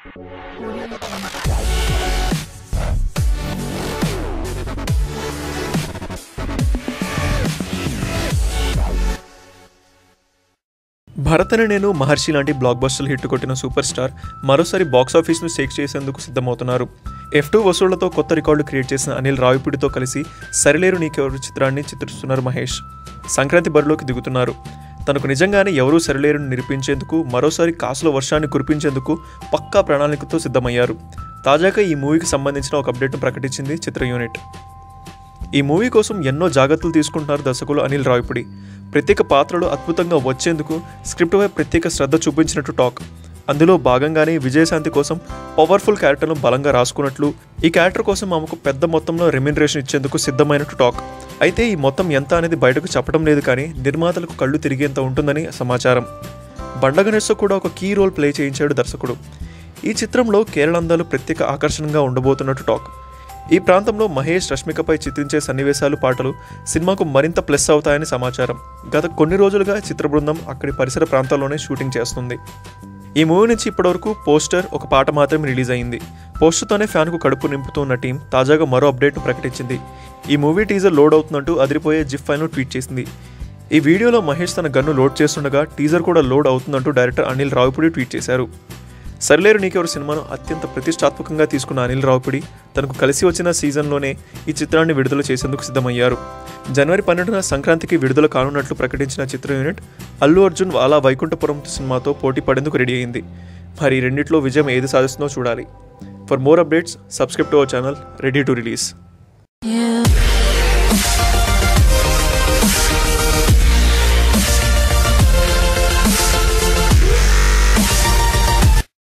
భరత్ అనే నేను మహర్షి లాంటి బ్లాక్ బస్టర్లు హిట్ కొట్టిన సూపర్ స్టార్ మరోసారి బాక్స్ ఆఫీస్ను షేక్ చేసేందుకు సిద్ధమవుతున్నారు ఎఫ్ టూ వసూళ్లతో కొత్త రికార్డు క్రియేట్ చేసిన అనిల్ రావిపూడితో కలిసి సరిలేరు నీకెవరు చిత్రాన్ని చిత్రిస్తున్నారు మహేష్ సంక్రాంతి బరిలోకి దిగుతున్నారు తనకు నిజంగానే ఎవరూ సరిలేరుని నిరూపించేందుకు మరోసారి కాసుల వర్షాన్ని కురిపించేందుకు పక్కా ప్రణాళికతో సిద్ధమయ్యారు తాజాగా ఈ మూవీకి సంబంధించిన ఒక అప్డేట్ను ప్రకటించింది చిత్ర యూనిట్ ఈ మూవీ కోసం ఎన్నో జాగ్రత్తలు తీసుకుంటున్నారు దర్శకులు అనిల్ రావిపూడి ప్రత్యేక పాత్రలు అద్భుతంగా వచ్చేందుకు స్క్రిప్ట్పై ప్రత్యేక శ్రద్ధ చూపించినట్టు టాక్ అందులో భాగంగానే విజయశాంతి కోసం పవర్ఫుల్ క్యారెక్టర్ను బలంగా రాసుకున్నట్లు ఈ క్యారెక్టర్ కోసం ఆమెకు పెద్ద మొత్తంలో రెమ్యునరేషన్ ఇచ్చేందుకు సిద్ధమైనట్టు టాక్ అయితే ఈ మొత్తం ఎంత అనేది బయటకు చెప్పడం లేదు కానీ నిర్మాతలకు కళ్ళు తిరిగేంత ఉంటుందని సమాచారం బండ గణేష్తో కూడా ఒక కీ రోల్ ప్లే చేయించాడు దర్శకుడు ఈ చిత్రంలో కేరళ అందాలు ప్రత్యేక ఆకర్షణగా ఉండబోతున్నట్టు టాక్ ఈ ప్రాంతంలో మహేష్ రష్మికపై చిత్రించే సన్నివేశాలు పాటలు సినిమాకు మరింత ప్లస్ అవుతాయని సమాచారం గత కొన్ని రోజులుగా చిత్ర బృందం అక్కడి పరిసర ప్రాంతాల్లోనే షూటింగ్ చేస్తుంది ఈ మూవీ నుంచి ఇప్పటివరకు పోస్టర్ ఒక పాట మాత్రమే రిలీజ్ అయింది పోస్టర్తోనే ఫ్యాన్కు కడుపు నింపుతున్న టీం తాజాగా మరో అప్డేట్ను ప్రకటించింది ఈ మూవీ టీజర్ లోడ్ అవుతున్నట్టు అదిరిపోయే జిఫ్ ఫైల్ను ట్వీట్ చేసింది ఈ వీడియోలో మహేష్ తన గన్ను లోడ్ చేస్తుండగా టీజర్ కూడా లోడ్ అవుతుందంటూ డైరెక్టర్ అనిల్ రావుపూడి ట్వీట్ చేశారు సరిలేరు నీకెవరు సినిమాను అత్యంత ప్రతిష్టాత్మకంగా తీసుకున్న అనిల్ రావుపూడి తనకు కలిసి వచ్చిన సీజన్లోనే ఈ చిత్రాన్ని విడుదల చేసేందుకు సిద్ధమయ్యారు జనవరి పన్నెండున సంక్రాంతికి విడుదల కానున్నట్లు ప్రకటించిన చిత్ర యూనిట్ అల్లు అర్జున్ వాలా వైకుంఠపురం సినిమాతో పోటీ పడేందుకు రెడీ అయింది మరి ఈ రెండిట్లో విజయం ఏది సాధిస్తుందో చూడాలి for more updates subscribe to our channel ready to release